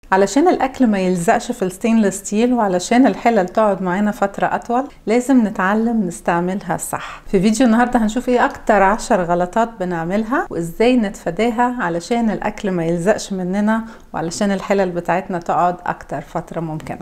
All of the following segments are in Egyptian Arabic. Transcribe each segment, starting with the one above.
علشان الاكل ما يلزقش في الستينلس ستيل وعلشان الحلل تقعد معانا فترة اطول لازم نتعلم نستعملها صح في فيديو النهاردة هنشوف ايه اكتر عشر غلطات بنعملها وازاي نتفاداها علشان الاكل ما يلزقش مننا وعلشان الحلل بتاعتنا تقعد اكتر فترة ممكنة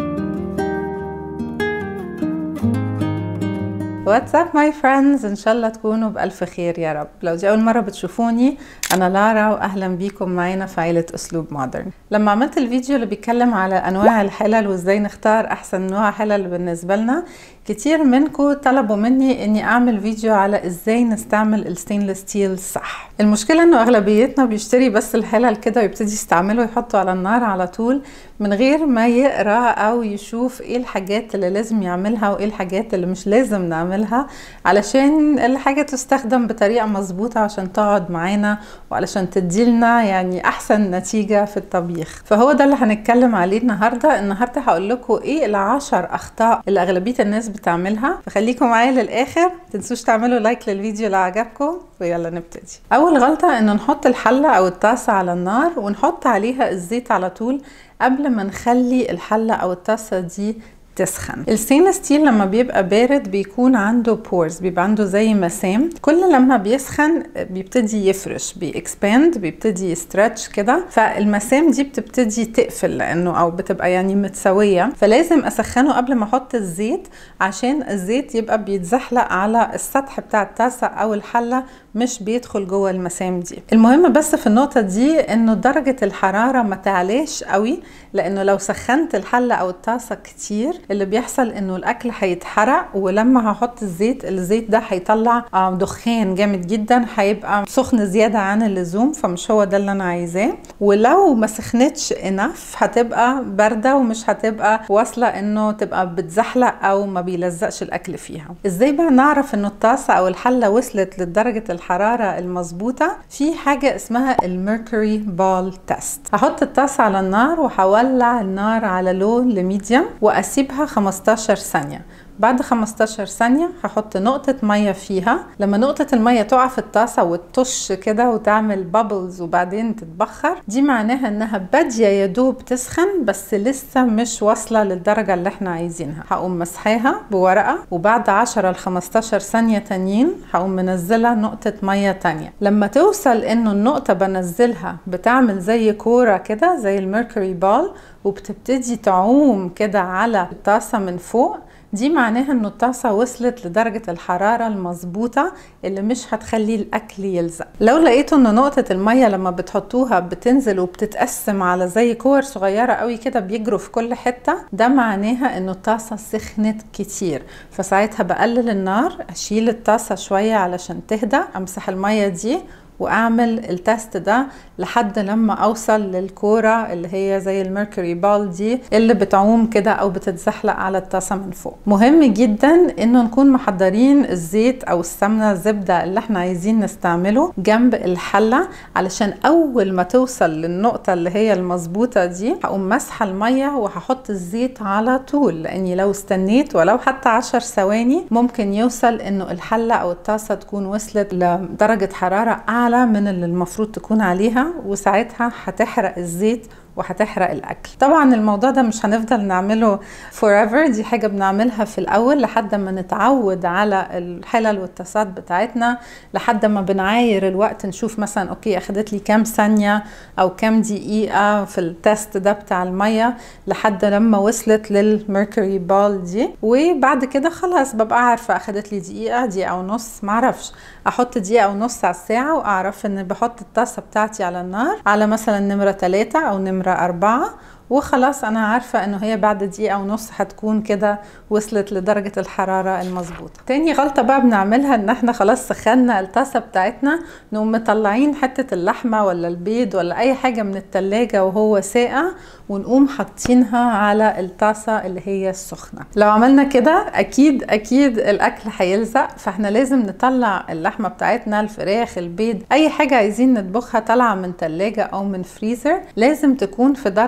واتساب ماي فريندز ان شاء الله تكونوا بالف خير يا رب لو دي اول مره بتشوفوني انا لارا واهلا بيكم معانا في عيله اسلوب مودرن لما عملت الفيديو اللي بيتكلم على انواع الحلل وازاي نختار احسن نوع حلل بالنسبه لنا كتير منكم طلبوا مني اني اعمل فيديو على ازاي نستعمل الستينلس ستيل صح المشكله انه اغلبيتنا بيشتري بس الحلل كده ويبتدي يستعمله ويحطه على النار على طول من غير ما يقرا او يشوف ايه الحاجات اللي لازم يعملها وايه الحاجات اللي مش لازم نعملها علشان الحاجه تستخدم بطريقه مظبوطه عشان تقعد معانا وعلشان تديلنا يعني احسن نتيجه في الطبيخ فهو ده اللي هنتكلم عليه النهارده النهارده هقول لكم ايه العشر اخطاء اللي اغلبيه الناس بتعملها فخليكم معايا للاخر تنسوش تعملوا لايك للفيديو لو عجبكم ويلا نبتدي اول غلطه ان نحط الحله او الطاسه على النار ونحط عليها الزيت على طول قبل ما نخلي الحله او الطاسه دي تسخن الستينلس ستيل لما بيبقى بارد بيكون عنده بورز بيبقى عنده زي مسام كل لما بيسخن بيبتدي يفرش بيكسباند بيبتدي يسترتش كده فالمسام دي بتبتدي تقفل لانه او بتبقى يعني متساويه فلازم اسخنه قبل ما احط الزيت عشان الزيت يبقى بيتزحلق على السطح بتاع الطاسه او الحله مش بيدخل جوه المسام دي المهم بس في النقطه دي انه درجه الحراره ما تعلاش قوي لانه لو سخنت الحله او الطاسه كتير اللي بيحصل انه الاكل هيتحرق ولما هحط الزيت الزيت ده هيطلع دخان جامد جدا هيبقى سخن زياده عن اللزوم فمش هو ده اللي انا عايزاه ولو ما سخنتش انف هتبقى بارده ومش هتبقى واصله انه تبقى بتزحلق او ما بيلزقش الاكل فيها ازاي بقى نعرف انه الطاسه او الحله وصلت لدرجه الحراره المظبوطه في حاجه اسمها الميركوري بال تيست هحط الطاسه على النار وهولع النار على لو لميديوم واسيبها 15 ثانيه بعد 15 ثانية هحط نقطة مية فيها لما نقطة المية تقع في الطاسة وتطش كده وتعمل بابلز وبعدين تتبخر دي معناها انها بادية يا دوب تسخن بس لسه مش واصلة للدرجة اللي احنا عايزينها هقوم مسحاها بورقة وبعد 10 ل 15 ثانية تانيين هقوم منزلة نقطة مية تانية لما توصل انه النقطة بنزلها بتعمل زي كورة كده زي الميركوري بال وبتبتدي تعوم كده على الطاسة من فوق دي معناها انه الطاسة وصلت لدرجة الحرارة المظبوطة اللي مش هتخلي الاكل يلزق لو لقيتوا ان نقطة المية لما بتحطوها بتنزل وبتتقسم على زي كور صغيرة قوي كده بيجروا في كل حتة ده معناها انه الطاسة سخنت كتير فساعتها بقلل النار اشيل الطاسة شوية علشان تهدى امسح المية دي واعمل التست ده لحد لما اوصل للكوره اللي هي زي الميركوري بال دي اللي بتعوم كده او بتتزحلق على الطاسه من فوق مهم جدا انه نكون محضرين الزيت او السمنه الزبده اللي احنا عايزين نستعمله جنب الحله علشان اول ما توصل للنقطه اللي هي المظبوطه دي هقوم مسحه الميه وهحط الزيت على طول لاني لو استنيت ولو حتى عشر ثواني ممكن يوصل انه الحله او الطاسه تكون وصلت لدرجه حراره اعلى اعلى من اللي المفروض تكون عليها وساعتها هتحرق الزيت وهتحرق الاكل طبعا الموضوع ده مش هنفضل نعمله forever دي حاجه بنعملها في الاول لحد ما نتعود على الحلل والطاسات بتاعتنا لحد ما بنعاير الوقت نشوف مثلا اوكي اخدت لي كام ثانيه او كام دقيقه في التست ده بتاع الميه لحد لما وصلت للميركوري بال دي وبعد كده خلاص ببقى عارفه اخدت لي دقيقه دقيقه ونص معرفش احط دقيقه ونص على الساعه واعرف ان بحط الطاسه بتاعتي على النار على مثلا نمره 3 او نمره أربعة وخلاص أنا عارفة إنه هي بعد دقيقة ونص هتكون كده وصلت لدرجة الحرارة المظبوطة تاني غلطة بقى بنعملها إن إحنا خلاص سخنا الطاسة بتاعتنا نقوم مطلعين حتة اللحمة ولا البيض ولا أي حاجة من التلاجة وهو ساقع ونقوم حاطينها على الطاسة اللي هي السخنة لو عملنا كده أكيد أكيد الأكل هيلزق فإحنا لازم نطلع اللحمة بتاعتنا الفراخ البيض أي حاجة عايزين نطبخها طالعة من تلاجة أو من فريزر لازم تكون في درجة حرارة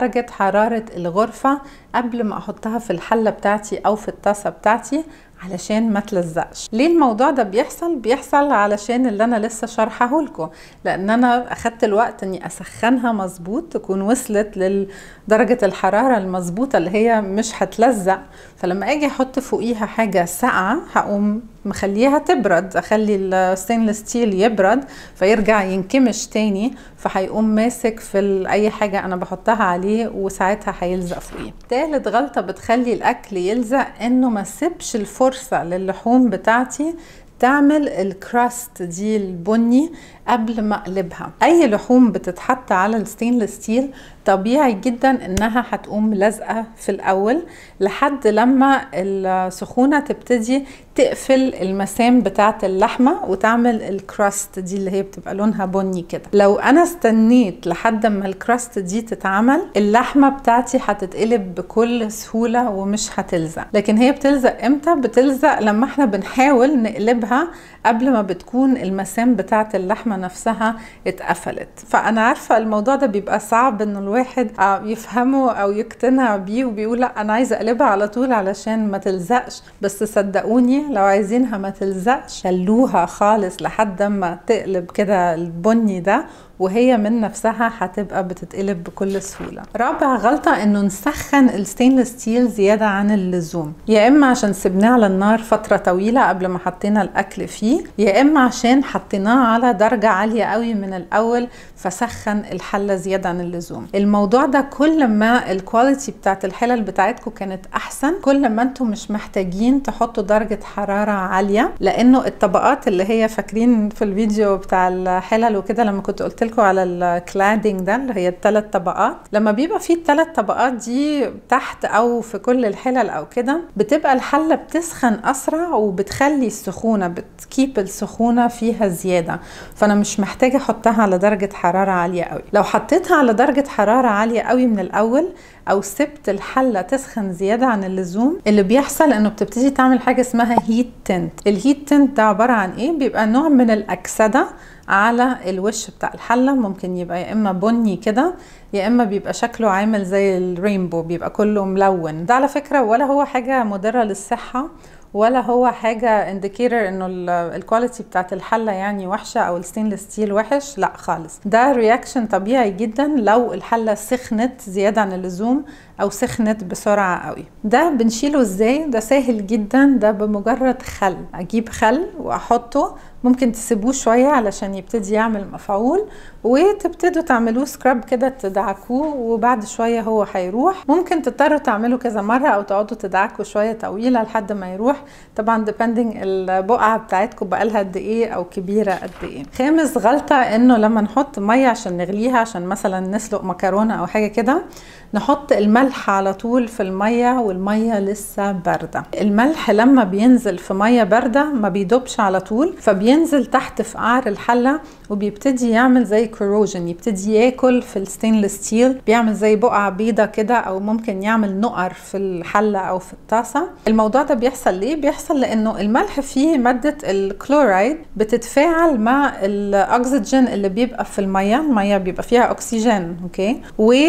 حرارة الغرفة قبل ما احطها في الحلة بتاعتي او في الطاسة بتاعتي علشان ما تلزقش ليه الموضوع ده بيحصل بيحصل علشان اللي انا لسه شارحه لكم لان انا اخدت الوقت اني اسخنها مظبوط تكون وصلت لدرجه الحراره المظبوطه اللي هي مش هتلزق فلما اجي احط فوقيها حاجه ساقعه هقوم مخليها تبرد اخلي الستينلس ستيل يبرد فيرجع ينكمش تاني فهيقوم ماسك في اي حاجه انا بحطها عليه وساعتها هيلزق فوقيه تالت غلطه بتخلي الاكل يلزق انه ما سيبش الفرصه للحوم بتاعتي تعمل الكراست دي البني قبل ما اقلبها اي لحوم بتتحط على الستينلس ستيل طبيعي جدا انها هتقوم لازقه في الاول لحد لما السخونه تبتدي تقفل المسام بتاعه اللحمه وتعمل الكراست دي اللي هي بتبقى لونها بني كده لو انا استنيت لحد ما الكراست دي تتعمل اللحمه بتاعتي هتتقلب بكل سهوله ومش هتلزق لكن هي بتلزق امتى بتلزق لما احنا بنحاول نقلبها قبل ما بتكون المسام بتاعه اللحمه نفسها اتقفلت فانا عارفه الموضوع ده بيبقى صعب ان الواحد يفهمه او يقتنع بيه وبيقول لا انا عايزه اقلبها على طول علشان ما تلزقش بس صدقوني لو عايزينها ما تلزقش شلوها خالص لحد ما تقلب كده البني ده وهي من نفسها هتبقى بتتقلب بكل سهوله رابع غلطه انه نسخن الستينلس ستيل زياده عن اللزوم يا اما عشان سبناه على النار فتره طويله قبل ما حطينا الاكل فيه يا اما عشان حطيناه على درجه عاليه قوي من الاول فسخن الحله زياده عن اللزوم الموضوع ده كل ما الكواليتي بتاعت الحلل بتاعتكم كانت احسن كل ما انتم مش محتاجين تحطوا درجه حراره عاليه لانه الطبقات اللي هي فاكرين في الفيديو بتاع الحلل وكده لما كنت قلت لكم على الكلادنج ده اللي هي الثلاث طبقات لما بيبقى في الثلاث طبقات دي تحت او في كل الحلل او كده بتبقى الحله بتسخن اسرع وبتخلي السخونه بتكيب السخونه فيها زياده فانا مش محتاجه احطها على درجه حراره عاليه قوي لو حطيتها على درجه حراره عاليه قوي من الاول او سبت الحله تسخن زياده عن اللزوم اللي بيحصل انه بتبتدي تعمل حاجه اسمها هيت تنت الهيت تنت ده عباره عن ايه بيبقى نوع من الاكسده على الوش بتاع الحله ممكن يبقى يا اما بني كده يا اما بيبقى شكله عامل زي الرينبو بيبقى كله ملون ده على فكره ولا هو حاجه مضره للصحه ولا هو حاجة انديكيتور انه الكواليتي بتاعت الحلة يعني وحشة او الستينلس ستيل وحش لا خالص ده رياكشن طبيعي جدا لو الحلة سخنت زيادة عن اللزوم او سخنت بسرعة قوي ده بنشيله ازاي ده سهل جدا ده بمجرد خل اجيب خل واحطه ممكن تسيبوه شوية علشان يبتدي يعمل مفعول وتبتدوا تعملوه سكراب كده تدعكوه وبعد شوية هو هيروح ممكن تضطروا تعملوا كذا مرة او تقعدوا تدعكوا شوية طويلة لحد ما يروح طبعا depending البقعة بتاعتكم بقالها قد ايه او كبيرة قد ايه خامس غلطة انه لما نحط مية عشان نغليها عشان مثلا نسلق مكرونة او حاجة كده نحط الملح على طول في المية والمية لسه باردة الملح لما بينزل في مية باردة ما بيدوبش على طول فبينزل تحت في قعر الحلة وبيبتدي يعمل زي كروجن يبتدي ياكل في الستينلس ستيل بيعمل زي بقعة بيضة كده او ممكن يعمل نقر في الحلة او في الطاسة الموضوع ده بيحصل ليه بيحصل لانه الملح فيه مادة الكلورايد بتتفاعل مع الاكسجين اللي بيبقى في المية المية بيبقى فيها اكسجين اوكي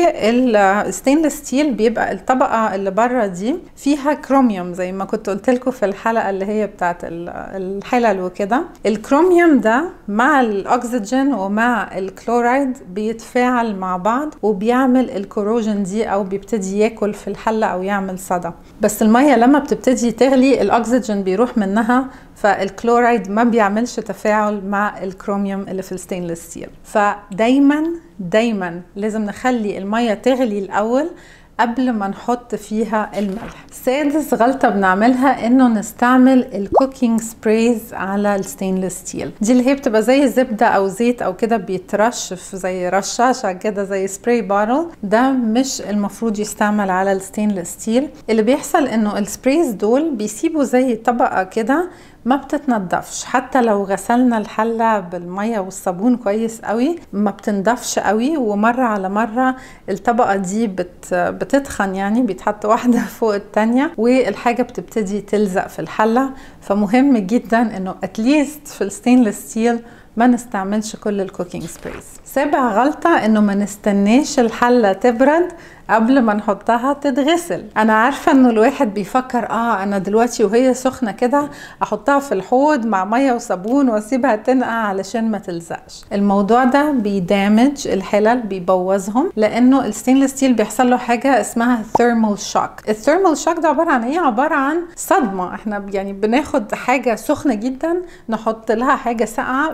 وال الستينلس ستيل بيبقى الطبقه اللي بره دي فيها كروميوم زي ما كنت قلت لكم في الحلقه اللي هي بتاعت الحلل وكده الكروميوم ده مع الاكسجين ومع الكلورايد بيتفاعل مع بعض وبيعمل الكوروجين دي او بيبتدي ياكل في الحله او يعمل صدى بس الميه لما بتبتدي تغلي الاكسجين بيروح منها فالكلورايد ما بيعملش تفاعل مع الكروميوم اللي في الستينلس ستيل فدايما دايما لازم نخلي الميه تغلي الاول قبل ما نحط فيها الملح سادس غلطة بنعملها انه نستعمل الكوكينج سبرايز على الستينلس ستيل دي اللي هي بتبقى زي زبدة او زيت او كده بيترش في زي رشاشة كده زي سبراي بارل ده مش المفروض يستعمل على الستينلس ستيل اللي بيحصل انه السبرايز دول بيسيبوا زي طبقة كده ما بتتنضفش حتى لو غسلنا الحلة بالمية والصابون كويس قوي ما بتنضفش قوي ومرة على مرة الطبقة دي بت بتتخن يعني بيتحط واحدة فوق التانية والحاجة بتبتدي تلزق في الحلة فمهم جدا انه اتليست في الستينلس ستيل ما نستعملش كل الكوكينج سبرايز سابع غلطة انه ما نستناش الحلة تبرد قبل ما نحطها تتغسل انا عارفه انه الواحد بيفكر اه انا دلوقتي وهي سخنه كده احطها في الحوض مع ميه وصابون واسيبها تنقع علشان ما تلزقش الموضوع ده بيدامج الحلل بيبوظهم لانه الستينلس ستيل بيحصل له حاجه اسمها ثيرمال شوك الثيرمال شوك ده عباره عن ايه عباره عن صدمه احنا يعني بناخد حاجه سخنه جدا نحط لها حاجه ساقعه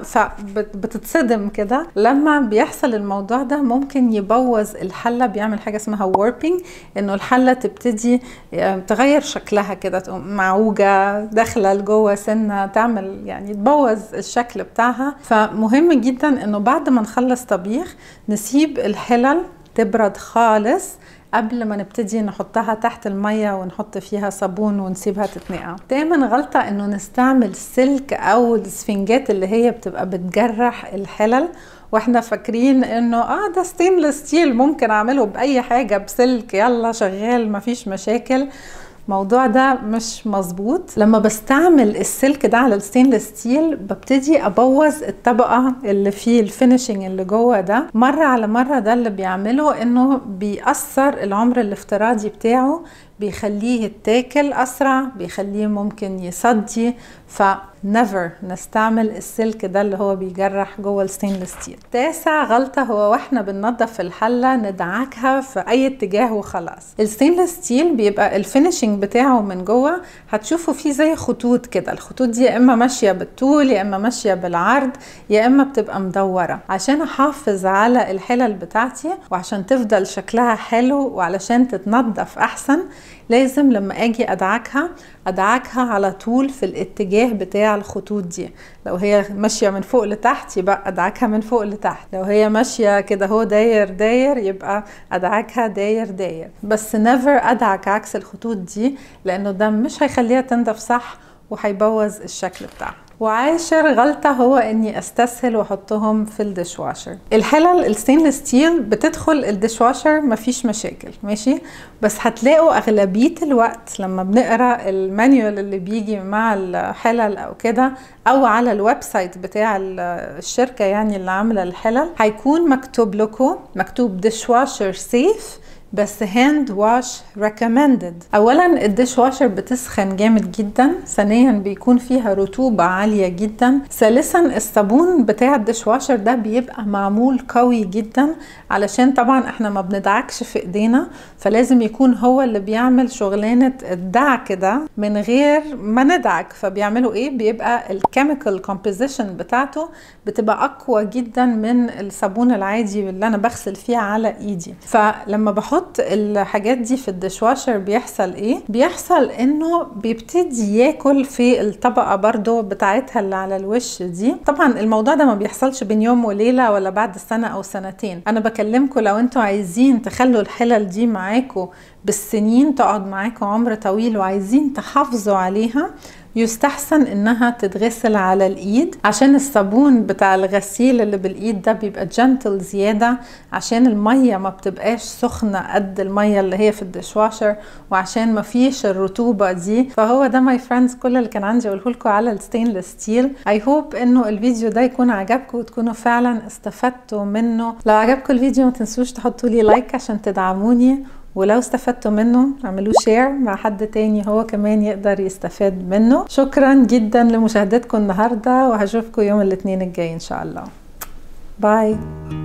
فبتتصدم كده لما بيحصل الموضوع ده ممكن يبوظ الحله بيعمل حاجه اسمها ووربينج انه الحله تبتدي تغير شكلها كده تقوم معوجه داخله لجوه سنه تعمل يعني تبوظ الشكل بتاعها فمهم جدا انه بعد ما نخلص طبيخ نسيب الحلل تبرد خالص قبل ما نبتدي نحطها تحت المية ونحط فيها صابون ونسيبها تتنقع دايما غلطة انه نستعمل سلك او السفنجات اللي هي بتبقى بتجرح الحلل واحنا فاكرين انه اه ده ستينلس ستيل ممكن اعمله باي حاجة بسلك يلا شغال مفيش مشاكل الموضوع ده مش مظبوط لما بستعمل السلك ده على الستينلس ستيل ببتدي ابوظ الطبقه اللي فيه الفينيشنج اللي جوه ده مره على مره ده اللي بيعمله انه بيأثر العمر الافتراضي بتاعه بيخليه يتاكل اسرع بيخليه ممكن يصدي ف never نستعمل السلك ده اللي هو بيجرح جوه الستينلس ستيل تاسع غلطه هو واحنا بننظف الحله ندعكها في اي اتجاه وخلاص الستينلس ستيل بيبقى الفينيشنج بتاعه من جوه هتشوفوا فيه زي خطوط كده الخطوط دي يا اما ماشيه بالطول يا اما ماشيه بالعرض يا اما بتبقى مدوره عشان احافظ على الحلل بتاعتي وعشان تفضل شكلها حلو وعلشان تتنضف احسن لازم لما اجي ادعكها ادعكها على طول في الاتجاه بتاع الخطوط دي لو هي ماشيه من فوق لتحت يبقى ادعكها من فوق لتحت لو هي ماشيه كده هو داير داير يبقى ادعكها داير داير بس نيفر ادعك عكس الخطوط دي لانه ده مش هيخليها تنضف صح وهيبوظ الشكل بتاعها وعاشر غلطة هو اني استسهل واحطهم في الديش واشر الحلل الستينلس ستيل بتدخل الديش واشر مفيش مشاكل ماشي بس هتلاقوا اغلبية الوقت لما بنقرا المانيوال اللي بيجي مع الحلل او كده او على الويب سايت بتاع الشركة يعني اللي عاملة الحلل هيكون مكتوب لكم مكتوب ديش واشر سيف بس هاند واش ريكومندد اولا الديش واشر بتسخن جامد جدا ثانيا بيكون فيها رطوبه عاليه جدا ثالثا الصابون بتاع الديش واشر ده بيبقى معمول قوي جدا علشان طبعا احنا ما بندعكش في ايدينا فلازم يكون هو اللي بيعمل شغلانه الدعك ده من غير ما ندعك فبيعملوا ايه بيبقى الكيميكال كومبوزيشن بتاعته بتبقى اقوى جدا من الصابون العادي اللي انا بغسل فيه على ايدي فلما بحط بحط الحاجات دي في الدشواشر بيحصل ايه بيحصل انه بيبتدي ياكل في الطبقة برضو بتاعتها اللي على الوش دي طبعا الموضوع ده ما بيحصلش بين يوم وليلة ولا بعد سنة او سنتين انا بكلمكم لو انتوا عايزين تخلوا الحلل دي معاكم بالسنين تقعد معاكم عمر طويل وعايزين تحافظوا عليها يستحسن انها تتغسل على الايد عشان الصابون بتاع الغسيل اللي بالايد ده بيبقى جنتل زياده عشان الميه ما بتبقاش سخنه قد الميه اللي هي في الدشواشر وعشان ما فيش الرطوبه دي فهو ده ماي فريندز كل اللي كان عندي اقوله لكم على الستينلس ستيل اي هوب انه الفيديو ده يكون عجبكم وتكونوا فعلا استفدتوا منه لو عجبكم الفيديو ما تنسوش تحطوا لي لايك عشان تدعموني ولو استفدتوا منه اعملوه شير مع حد تاني هو كمان يقدر يستفاد منه شكرا جدا لمشاهدتكم النهارده وهشوفكم يوم الاثنين الجاي ان شاء الله باي